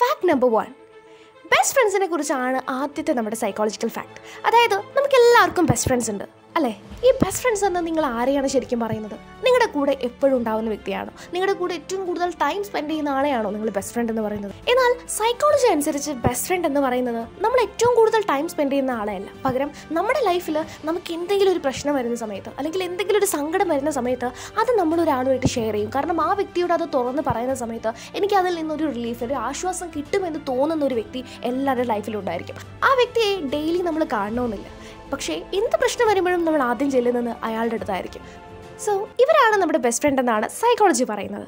fact number one best ഫ്രണ്ട്സിനെ കുറിച്ചാണ് ആദ്യത്തെ നമ്മുടെ സൈക്കോളജിക്കൽ ഫാക്ട് അതായത് നമുക്ക് എല്ലാവർക്കും ബെസ്റ്റ് ഫ്രണ്ട്സ് ഉണ്ട് അല്ലേ ഈ ബെസ്റ്റ് ഫ്രണ്ട്സ് എന്ന് നിങ്ങൾ ആരെയാണ് ശരിക്കും പറയുന്നത് നിങ്ങളുടെ കൂടെ എപ്പോഴും ഉണ്ടാവുന്ന വ്യക്തിയാണോ നിങ്ങളുടെ കൂടെ ഏറ്റവും കൂടുതൽ ടൈം സ്പെൻഡ് ചെയ്യുന്ന ആളെയാണോ നിങ്ങൾ ബെസ്റ്റ് ഫ്രണ്ട് എന്ന് പറയുന്നത് എന്നാൽ സൈക്കോളജി അനുസരിച്ച് ബെസ്റ്റ് ഫ്രണ്ട് എന്ന് പറയുന്നത് നമ്മൾ ഏറ്റവും കൂടുതൽ ടൈം സ്പെൻഡ് ചെയ്യുന്ന ആളെയല്ല പകരം നമ്മുടെ ലൈഫിൽ നമുക്ക് എന്തെങ്കിലും ഒരു പ്രശ്നം വരുന്ന സമയത്ത് അല്ലെങ്കിൽ എന്തെങ്കിലും ഒരു സങ്കടം വരുന്ന സമയത്ത് അത് നമ്മൾ ഒരാളുമായിട്ട് ഷെയർ ചെയ്യും കാരണം ആ വ്യക്തിയോട് അത് തുറന്ന് പറയുന്ന സമയത്ത് എനിക്ക് അതിൽ നിന്നൊരു റിലീഫ് ഒരു ആശ്വാസം കിട്ടുമെന്ന് തോന്നുന്ന ഒരു വ്യക്തി എല്ലാവരുടെ ലൈഫിലും ഉണ്ടായിരിക്കും ആ വ്യക്തിയെ ഡെയിലി നമ്മൾ കാണണമെന്നില്ല പക്ഷേ എന്ത് പ്രശ്നം വരുമ്പോഴും നമ്മൾ ആദ്യം ചെല്ലുന്നത് അയാളുടെ അടുത്തായിരിക്കും സോ ഇവരാണ് നമ്മുടെ ബെസ്റ്റ് ഫ്രണ്ട് എന്നാണ് സൈക്കോളജി പറയുന്നത്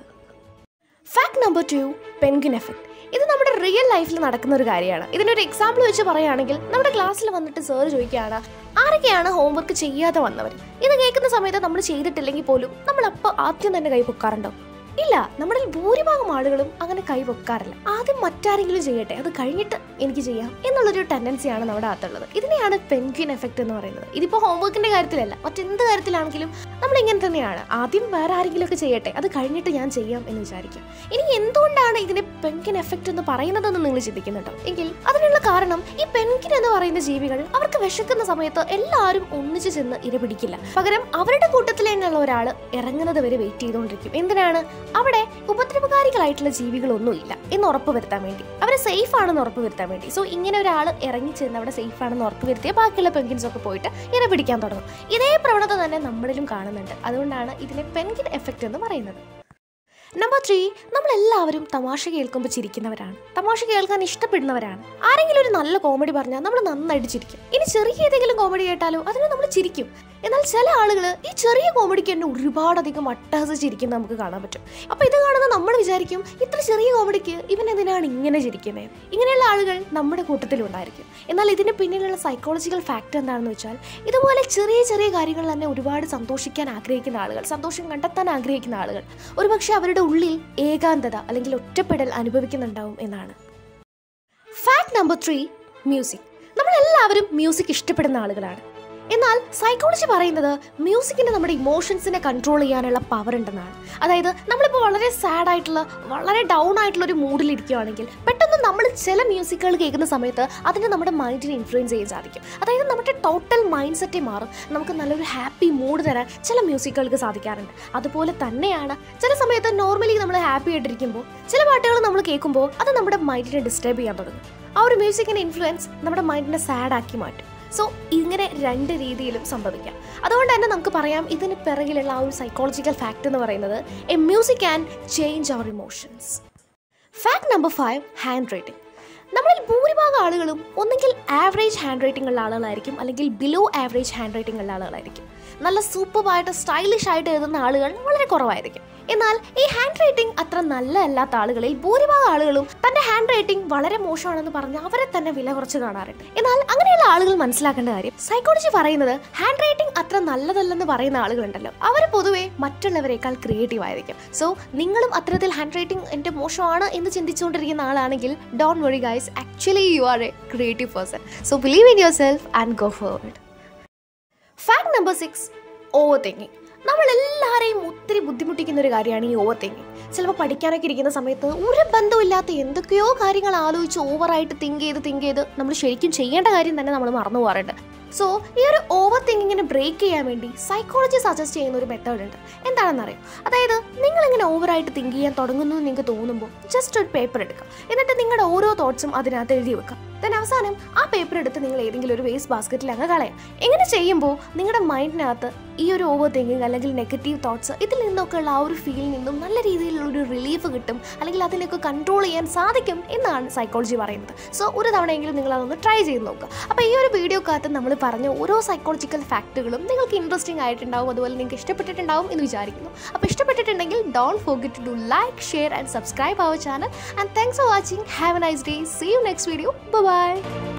fact number two penguin effect ഇത് നമ്മുടെ റിയൽ ലൈഫിൽ നടക്കുന്ന ഒരു കാര്യമാണ് ഇതിനൊരു എക്സാമ്പിൾ വെച്ച് പറയുകയാണെങ്കിൽ നമ്മുടെ ക്ലാസ്സിൽ വന്നിട്ട് സാർ ചോദിക്കുകയാണ് ആരൊക്കെയാണ് ഹോംവർക്ക് ചെയ്യാതെ വന്നവർ ഇത് കേൾക്കുന്ന സമയത്ത് നമ്മൾ ചെയ്തിട്ടില്ലെങ്കിൽ പോലും നമ്മൾ അപ്പോൾ ആദ്യം തന്നെ കൈ പൊക്കാറുണ്ടോ ഇല്ല നമ്മുടെ ഭൂരിഭാഗം ആളുകളും അങ്ങനെ കൈ വെക്കാറില്ല ആദ്യം മറ്റാരെങ്കിലും ചെയ്യട്ടെ അത് കഴിഞ്ഞിട്ട് എനിക്ക് ചെയ്യാം എന്നുള്ളൊരു ടെൻഡൻസിയാണ് നമ്മുടെ അകത്തുള്ളത് ഇതിനെയാണ് പെൻഗ്വിൻ എഫക്റ്റ് എന്ന് പറയുന്നത് ഇതിപ്പോൾ ഹോംവർക്കിന്റെ കാര്യത്തിലല്ല മറ്റെന്ത് കാര്യത്തിലാണെങ്കിലും നമ്മൾ ഇങ്ങനെ തന്നെയാണ് ആദ്യം വേറെ ആരെങ്കിലും ഒക്കെ ചെയ്യട്ടെ അത് കഴിഞ്ഞിട്ട് ഞാൻ ചെയ്യാം എന്ന് വിചാരിക്കും ഇനി എന്തുകൊണ്ടാണ് ഇതിനെ പെൻഗ്വിൻ എഫക്റ്റ് എന്ന് പറയുന്നതെന്ന് നിങ്ങൾ ചിന്തിക്കുന്നുണ്ടോ എങ്കിൽ അതിനുള്ള കാരണം ഈ പെൻഗ്വിൻ എന്ന് പറയുന്ന ജീവികൾ അവർക്ക് വിശക്കുന്ന സമയത്ത് എല്ലാവരും ഒന്നിച്ചു ചെന്ന് ഇര പിടിക്കില്ല പകരം അവരുടെ കൂട്ടത്തിൽ തന്നെയുള്ള ഒരാൾ ഇറങ്ങുന്നത് വരെ വെയിറ്റ് ചെയ്തുകൊണ്ടിരിക്കും എന്തിനാണ് അവിടെ ഉപദ്രവകാരികളായിട്ടുള്ള ജീവികളൊന്നുമില്ല എന്ന് ഉറപ്പ് വരുത്താൻ വേണ്ടി അവരെ സേഫ് ആണെന്ന് ഉറപ്പ് വരുത്താൻ വേണ്ടി സോ ഇങ്ങനെ ഒരാൾ ഇറങ്ങി ചെന്ന് അവിടെ സേഫ് ആണെന്ന് ഉറപ്പ് വരുത്തിയ ബാക്കിയുള്ള പെൻഗിൻസ് ഒക്കെ പോയിട്ട് ഇര പിടിക്കാൻ തുടങ്ങും ഇതേ പ്രവണത തന്നെ നമ്മളിലും കാണുന്നുണ്ട് അതുകൊണ്ടാണ് ഇതിനെ പെൻഗിൻ എഫക്റ്റ് എന്ന് പറയുന്നത് നമ്പർ ത്രീ നമ്മളെല്ലാവരും തമാശ കേൾക്കുമ്പോൾ ചിരിക്കുന്നവരാണ് തമാശ കേൾക്കാൻ ഇഷ്ടപ്പെടുന്നവരാണ് ആരെങ്കിലും ഒരു നല്ല കോമഡി പറഞ്ഞാൽ നമ്മൾ നന്നായിട്ട് ചിരിക്കും ഇനി ചെറിയ ഏതെങ്കിലും കോമഡി കേട്ടാലോ അതിന് നമ്മൾ ചിരിക്കും എന്നാൽ ചില ആളുകൾ ഈ ചെറിയ കോമഡിക്ക് തന്നെ ഒരുപാടധികം അട്ടഹസിച്ചിരിക്കുന്ന നമുക്ക് കാണാൻ പറ്റും അപ്പോൾ ഇത് കാണുന്ന നമ്മൾ വിചാരിക്കും ഇത്ര ചെറിയ കോമഡിക്ക് ഇവൻ എന്തിനാണ് ഇങ്ങനെ ചിരിക്കുന്നത് ഇങ്ങനെയുള്ള ആളുകൾ നമ്മുടെ കൂട്ടത്തിലുണ്ടായിരിക്കും എന്നാൽ ഇതിന് പിന്നിലുള്ള സൈക്കോളജിക്കൽ ഫാക്ടർ എന്താണെന്ന് വെച്ചാൽ ഇതുപോലെ ചെറിയ ചെറിയ കാര്യങ്ങളിൽ തന്നെ ഒരുപാട് സന്തോഷിക്കാൻ ആഗ്രഹിക്കുന്ന ആളുകൾ സന്തോഷം കണ്ടെത്താൻ ആഗ്രഹിക്കുന്ന ആളുകൾ ഒരുപക്ഷെ അവരുടെ ഉള്ളിൽ ഏകാന്തത അല്ലെങ്കിൽ ഒറ്റപ്പെടൽ അനുഭവിക്കുന്നുണ്ടാവും എന്നാണ് ഫാക്ട് നമ്പർ ത്രീ മ്യൂസിക് നമ്മളെല്ലാവരും മ്യൂസിക് ഇഷ്ടപ്പെടുന്ന ആളുകളാണ് എന്നാൽ സൈക്കോളജി പറയുന്നത് മ്യൂസിക്കിന് നമ്മുടെ ഇമോഷൻസിനെ കൺട്രോൾ ചെയ്യാനുള്ള പവർ ഉണ്ടെന്നാണ് അതായത് നമ്മളിപ്പോൾ വളരെ സാഡ് ആയിട്ടുള്ള വളരെ ഡൗൺ ആയിട്ടുള്ള ഒരു മൂഡിൽ ഇരിക്കുകയാണെങ്കിൽ പെട്ടെന്ന് നമ്മൾ ചില മ്യൂസിക്കുകൾ കേൾക്കുന്ന സമയത്ത് അതിന് നമ്മുടെ മൈൻഡിനെ ഇൻഫ്ലുവൻസ് ചെയ്യാൻ സാധിക്കും അതായത് നമ്മുടെ ടോട്ടൽ മൈൻഡ് സെറ്റേ മാറും നമുക്ക് നല്ലൊരു ഹാപ്പി മൂഡ് തരാൻ ചില മ്യൂസിക്കുകൾക്ക് സാധിക്കാറുണ്ട് അതുപോലെ തന്നെയാണ് ചില സമയത്ത് നോർമലി നമ്മൾ ഹാപ്പി ആയിട്ടിരിക്കുമ്പോൾ ചില പാട്ടുകൾ നമ്മൾ കേൾക്കുമ്പോൾ അത് നമ്മുടെ മൈൻഡിനെ ഡിസ്റ്റർബ് ചെയ്യാൻ തുടങ്ങും ആ ഒരു മ്യൂസിക്കിൻ്റെ ഇൻഫ്ലുവൻസ് നമ്മുടെ മൈൻഡിനെ സാഡ് ആക്കി മാറ്റും സോ ഇങ്ങനെ രണ്ട് രീതിയിലും സംഭവിക്കാം അതുകൊണ്ട് തന്നെ നമുക്ക് പറയാം ഇതിന് പിറകിലുള്ള ആ ഒരു സൈക്കോളജിക്കൽ ഫാക്ട് എന്ന് പറയുന്നത് a music can change our emotions fact number five handwriting നമ്മളിൽ ഭൂരിഭാഗം ആളുകളും ഒന്നെങ്കിൽ ആവറേജ് ഹാൻഡ് റൈറ്റിംഗ് ഉള്ള ആളുകളായിരിക്കും അല്ലെങ്കിൽ ബിലോ ആവറേജ് ഹാൻഡ് റൈറ്റിംഗ് ഉള്ള ആളുകളായിരിക്കും നല്ല സൂപ്പറായിട്ട് സ്റ്റൈലിഷ് ആയിട്ട് എഴുതുന്ന ആളുകൾ വളരെ കുറവായിരിക്കും എന്നാൽ ഈ ഹാൻഡ് റൈറ്റിംഗ് അത്ര നല്ലതല്ലാത്ത ആളുകളിൽ ഭൂരിഭാഗം ആളുകളും തന്റെ ഹാൻഡ് റൈറ്റിംഗ് വളരെ മോശമാണെന്ന് പറഞ്ഞ് അവരെ തന്നെ വില കുറച്ച് കാണാറുണ്ട് എന്നാൽ അങ്ങനെയുള്ള ആളുകൾ മനസ്സിലാക്കേണ്ട കാര്യം സൈക്കോളജി പറയുന്നത് ഹാൻഡ് റൈറ്റിംഗ് അത്ര നല്ലതല്ലെന്ന് പറയുന്ന ആളുകളുണ്ടല്ലോ അവർ പൊതുവെ മറ്റുള്ളവരെക്കാൾ ക്രിയേറ്റീവ് ആയിരിക്കും സോ നിങ്ങളും അത്തരത്തിൽ ഹാൻഡ് റൈറ്റിംഗ് എൻ്റെ മോശമാണ് എന്ന് ചിന്തിച്ചുകൊണ്ടിരിക്കുന്ന ആളാണെങ്കിൽ don't worry guys actually you are a creative person so believe in yourself and go forward fact number six overthinking നമ്മൾ എല്ലാവരെയും ഒത്തിരി ബുദ്ധിമുട്ടിക്കുന്ന ഒരു കാര്യമാണ് ഈ ഓവർ തിങ്കിങ് ചിലപ്പോൾ പഠിക്കാനൊക്കെ ഇരിക്കുന്ന സമയത്ത് ഒരു ബന്ധമില്ലാത്ത എന്തൊക്കെയോ കാര്യങ്ങൾ ആലോചിച്ച് ഓവറായിട്ട് തിങ്ക് ചെയ്ത് തിങ്ക് ചെയ്ത് നമ്മൾ ശരിക്കും ചെയ്യേണ്ട കാര്യം തന്നെ നമ്മൾ മറന്നു പോകാറുണ്ട് സോ ഈ ഒരു ഓവർ തിങ്കിങ്ങിനെ ബ്രേക്ക് ചെയ്യാൻ വേണ്ടി സൈക്കോളജി സജസ്റ്റ് ചെയ്യുന്ന ഒരു മെത്തേഡ് ഉണ്ട് എന്താണെന്നറിയോ അതായത് നിങ്ങളിങ്ങനെ ഓവറായിട്ട് തിങ്ക് ചെയ്യാൻ തുടങ്ങുന്നു എന്ന് നിങ്ങൾക്ക് തോന്നുമ്പോൾ ജസ്റ്റ് ഒരു പേപ്പർ എടുക്കുക എന്നിട്ട് നിങ്ങളുടെ ഓരോ തോട്ട്സും അതിനകത്ത് എഴുതി വെക്കുക ദെൻ അവസാനം ആ പേപ്പർ എടുത്ത് നിങ്ങൾ ഏതെങ്കിലും ഒരു വേസ്റ്റ് ബാസ്ക്കറ്റിൽ അങ്ങ് കളയാം ഇങ്ങനെ ചെയ്യുമ്പോൾ നിങ്ങളുടെ മൈൻഡിനകത്ത് ഈ ഒരു ഓവർ തിങ്കിങ് അല്ലെങ്കിൽ നെഗറ്റീവ് തോട്ട്സ് ഇതിൽ നിന്നൊക്കെയുള്ള ആ ഒരു ഫീലിൽ നിന്നും നല്ല രീതിയിലുള്ള ഒരു റിലീഫ് കിട്ടും അല്ലെങ്കിൽ അതിനൊക്കെ കൺട്രോൾ ചെയ്യാൻ സാധിക്കും എന്നാണ് സൈക്കോളജി പറയുന്നത് സോ ഒരു തവണയെങ്കിലും നിങ്ങൾ അതൊന്ന് ട്രൈ ചെയ്ത് നോക്കുക അപ്പോൾ ഈ ഒരു വീഡിയോക്കകത്ത് നമ്മൾ പറഞ്ഞ ഓരോ സൈക്കോളജിക്കൽ ഫാക്റ്റുകളും നിങ്ങൾക്ക് ഇൻട്രസ്റ്റിംഗ് ആയിട്ടുണ്ടാവും അതുപോലെ നിങ്ങൾക്ക് ഇഷ്ടപ്പെട്ടിട്ടുണ്ടാവും എന്ന് വിചാരിക്കുന്നു അപ്പോൾ ഇഷ്ടപ്പെട്ടിട്ടുണ്ടെങ്കിൽ don't forget to like share and subscribe our channel and thanks for watching have a nice day see you next video by